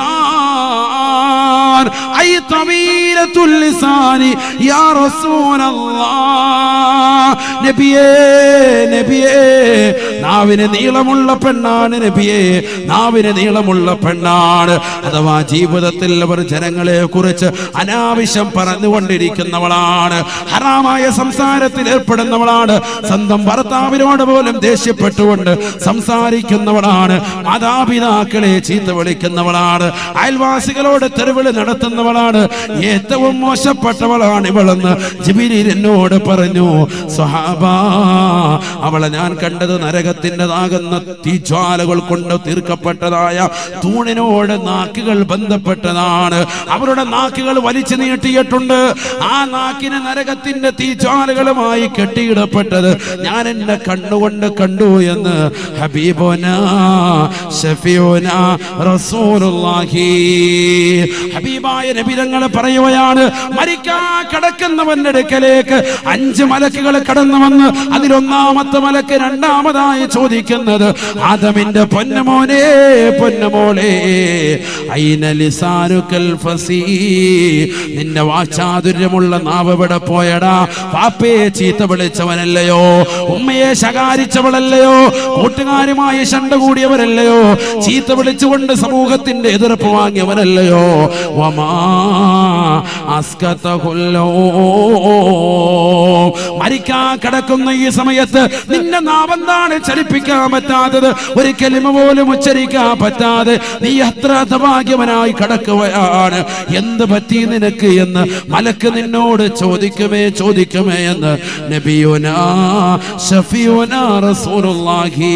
ലിസാൻ ഐ തവീലത്തുൽ ലിസാനി യാ റസൂലല്ലാഹ് നബിയേ നബിയേ നാവിന് നീളമുള്ള പെണ്ണാണ് നബിയേ നാവിന് നീളമുള്ള പെണ്ണാണ് അഥവാ ജീവിതത്തിൽ അവർ ജനങ്ങളെ കുറിച്ച് അനാവശ്യം പറഞ്ഞുകൊണ്ടിരിക്കുന്നവളാണ് ഹറാമായ സംസാരത്തിൽ ഏർപ്പെടുന്നവളാണ് സ്വന്തം ഭർത്താവിനോട് പോലും ദേഷ്യപ്പെട്ടുകൊണ്ട് സംസാരിക്കുന്നവളാണ് മാതാപിതാക്കളെ ചീത്ത വിളിക്കുന്നവളാണ് അയൽവാസികളോട് തെരുവിളി നടത്തുന്നവളാണ് ഏറ്റവും മോശപ്പെട്ടവളാണ് ഇവളെന്ന് ജിബിരിൽ എന്നോട് പറഞ്ഞു സ്വഹാബ അവളെ ഞാൻ കണ്ടത് നരകത്തിൻ്റെതാകുന്ന തീജ്വാലകൾ കൊണ്ട് തീർക്കപ്പെട്ടതായ തൂണിനോട് നാക്കുകൾ ബന്ധപ്പെട്ടതാണ് അവരുടെ നാക്കുകൾ വലിച്ചു നീട്ടിയിട്ടുണ്ട് ആ നാക്കിന് നരകത്തിന്റെ തീജ്വാലകളുമായി കെട്ടിയിടപ്പെട്ടത് ഞാൻ എന്റെ കണ്ണുകൊണ്ട് കണ്ടു എന്ന് ഹബീബോന ഷഫിയോന റസൂലുള്ളാഹി ഹബീബായ നബിതങ്ങൾ പറയുകയാണ് മരിക്കാ കിടക്കുന്നവന്റെ അടുക്കലേക്ക് അഞ്ച് മലക്കുകൾ കടന്നു വന്ന് അതിലൊന്ന് ഒന്നാമത്തെ മലക്ക് രണ്ടാമതായി ചോദിക്കുന്നത് ആദമിന്റെ പൊന്നമോനെ പൊന്നമോളെ ഐന ലിസാനുക്കൽ ഫസീ നിന്റെ വാചാതുര്യമുള്ള നാവ് ഇവിടെ പോയടാ പാപ്പയെ ചീത്ത വിളിച്ചവനല്ലയോ ഉമ്മയെ ശകാരിച്ചവളല്ലയോ കൂട്ടുകാരുമായി ശണ്ട കൂടിയവരല്ലയോ ചീത്ത വിളിച്ചുകൊണ്ട് സമൂഹത്തിന്റെ എതിർപ്പ് വാങ്ങിയവനല്ലയോ വമാ അസ്കതഹുല്ലോ മരിക്കാൻ കിടക്കുന്ന ഈ സമയത്ത് നിന്റെ നാവെന്താണ് ചലിപ്പിക്കാൻ പറ്റാത്തത് ഒരു കലിമ പോലും ഉച്ചരിക്കാൻ പറ്റാതെ നീ അത്ര അധഭാഗ്യവനായി കിടക്കുകയാണ് എന്ത് പറ്റി നിനക്ക് എന്ന് മലക്ക് നിന്നോട് ചോദിക്കുമേ ചോദിക്കുമേ എന്ന് നബിയുനാ ഷഫിയുനാ റസൂലുള്ളാഹി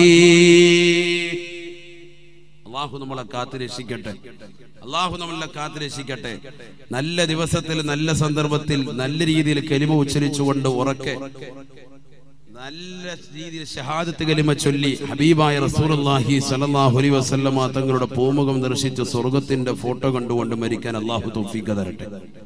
അള്ളാഹു നമ്മളെ കാത്തു രക്ഷിക്കട്ടെ അള്ളാഹു നമ്മളെ കാത്തു രക്ഷിക്കട്ടെ നല്ല ദിവസത്തിൽ നല്ല സന്ദർഭത്തിൽ നല്ല രീതിയിൽ കലിമ ഉച്ചരിച്ചുകൊണ്ട് ഉറക്കെ നല്ല രീതിയിൽ ഷഹാദത്ത് കലിമ ചൊല്ലി ഹബീബായ റസൂലുള്ളാഹി സ്വല്ലല്ലാഹു അലൈഹി വസല്ലമ തങ്ങളുടെ പൂമുഖം ദർശിച്ച് സ്വർഗത്തിന്റെ ഫോട്ടോ കണ്ടുകൊണ്ട് മരിക്കാൻ അള്ളാഹു തൗഫീഖ് തരട്ടെ